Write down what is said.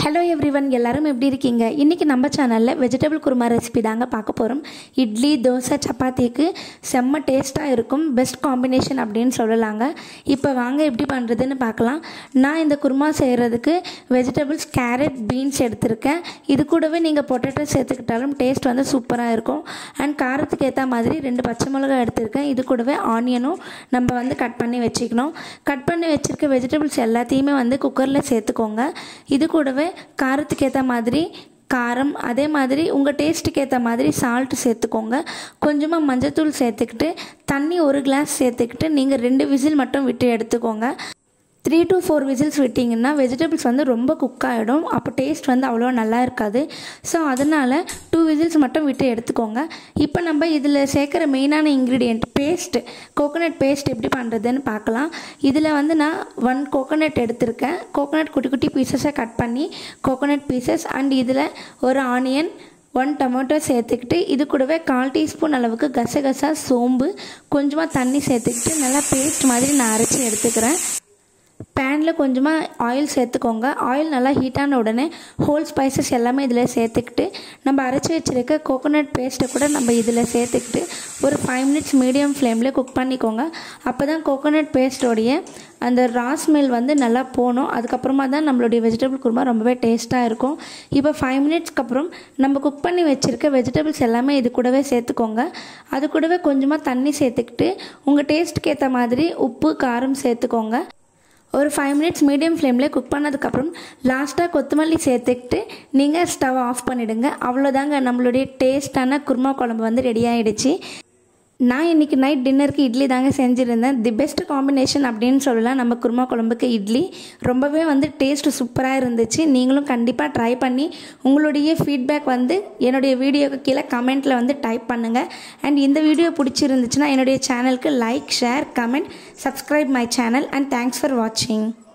hello everyone எல்லாரும் எப்படி இருக்கீங்க இன்றைக்கி நம்ம சேனலில் வெஜிடபிள் குருமா ரெசிபி தாங்க பார்க்க போகிறோம் இட்லி தோசை சப்பாத்திக்கு செம்ம டேஸ்ட்டாக இருக்கும் பெஸ்ட் காம்பினேஷன் அப்படின்னு சொல்லலாங்க இப்போ வாங்க எப்படி பண்ணுறதுன்னு பார்க்கலாம் நான் இந்த குருமா செய்கிறதுக்கு வெஜிடபிள்ஸ் கேரட் பீன்ஸ் எடுத்திருக்கேன் இது கூடவே நீங்கள் பொட்டேட்டோ சேர்த்துக்கிட்டாலும் டேஸ்ட் வந்து சூப்பராக இருக்கும் அண்ட் காரத்துக்கு ஏற்ற மாதிரி ரெண்டு பச்சை மிளகாய் எடுத்திருக்கேன் இது கூடவே ஆனியனும் நம்ம வந்து கட் பண்ணி வச்சுக்கணும் கட் பண்ணி வச்சுருக்க வெஜிடபிள்ஸ் எல்லாத்தையுமே வந்து குக்கரில் சேர்த்துக்கோங்க இது கூடவே காரத்துக்கு ஏற்ற மாதிரி காரம் அதே மாதிரி உங்கள் டேஸ்ட்டுக்கு ஏற்ற மாதிரி சால்ட் சேர்த்துக்கோங்க கொஞ்சமாக மஞ்சத்தூள் சேர்த்துக்கிட்டு தண்ணி ஒரு கிளாஸ் சேர்த்துக்கிட்டு நீங்கள் ரெண்டு விசில் மட்டும் விட்டு எடுத்துக்கோங்க த்ரீ டு ஃபோர் விசில்ஸ் விட்டிங்கன்னா வெஜிடபிள்ஸ் வந்து ரொம்ப குக் ஆகிடும் அப்போ டேஸ்ட் வந்து அவ்வளோ நல்லா இருக்காது ஸோ அதனால் டூ விசில்ஸ் மட்டும் விட்டு எடுத்துக்கோங்க இப்போ நம்ம இதில் சேர்க்குற மெயினான இன்க்ரீடியண்ட் பேஸ்ட் கோகோனட் பேஸ்ட் எப்படி பண்ணுறதுன்னு பார்க்கலாம் இதில் வந்து நான் ஒன் கோகோனட் எடுத்திருக்கேன் கோகோனட் குட்டி குட்டி பீசஸை கட் பண்ணி கோகோனட் பீசஸ் அண்ட் இதில் ஒரு ஆனியன் ஒன் டொமேட்டோ சேர்த்துக்கிட்டு இது கூடவே கால் டீஸ்பூன் அளவுக்கு கசகசா சோம்பு கொஞ்சமாக தண்ணி சேர்த்துக்கிட்டு நல்லா பேஸ்ட் மாதிரி நான் அரைச்சி எடுத்துக்கிறேன் பேனில் கொஞ்சமாக ஆயில் சேர்த்துக்கோங்க ஆயில் நல்லா ஹீட்டான உடனே ஹோல் ஸ்பைசஸ் எல்லாமே இதில் சேர்த்துக்கிட்டு நம்ம அரைச்சி வச்சுருக்க கோகோனட் பேஸ்ட்டை கூட நம்ம இதில் சேர்த்துக்கிட்டு ஒரு ஃபைவ் மினிட்ஸ் மீடியம் ஃப்ளேமில் குக் பண்ணிக்கோங்க அப்போ தான் கோகோனட் பேஸ்ட்டோடைய அந்த ரா ஸ்மெல் வந்து நல்லா போகணும் அதுக்கப்புறமா தான் நம்மளுடைய வெஜிடபிள் குருமா ரொம்பவே டேஸ்ட்டாக இருக்கும் இப்போ ஃபைவ் மினிட்ஸ்க்கு அப்புறம் நம்ம குக் பண்ணி வச்சுருக்க வெஜிடபிள்ஸ் எல்லாமே இது கூடவே சேர்த்துக்கோங்க அது கூடவே கொஞ்சமாக தண்ணி சேர்த்துக்கிட்டு உங்கள் டேஸ்ட்டுக்கு ஏற்ற மாதிரி உப்பு காரம் சேர்த்துக்கோங்க ஒரு ஃபைவ் மினிட்ஸ் மீடியம் ஃப்ளேமில் குக் பண்ணதுக்கப்புறம் லாஸ்ட்டாக கொத்தமல்லி சேர்த்துக்கிட்டு நீங்கள் ஸ்டவ் ஆஃப் பண்ணிவிடுங்க அவ்வளோதாங்க நம்மளுடைய டேஸ்டான குருமா குழம்பு வந்து ரெடி ஆகிடுச்சு நான் இன்றைக்கி நைட் டின்னருக்கு இட்லி தாங்க செஞ்சுருந்தேன் தி பெஸ்ட் காம்பினேஷன் அப்படின்னு சொல்லலாம் நம்ம குருமா குழம்புக்கு இட்லி ரொம்பவே வந்து டேஸ்ட்டு சூப்பராக இருந்துச்சு நீங்களும் கண்டிப்பாக ட்ரை பண்ணி உங்களுடைய ஃபீட்பேக் வந்து என்னுடைய வீடியோக்கு கீழே கமெண்ட்டில் வந்து டைப் பண்ணுங்கள் அண்ட் இந்த வீடியோ பிடிச்சிருந்துச்சுன்னா என்னுடைய சேனலுக்கு like share comment subscribe my channel and thanks for வாட்சிங்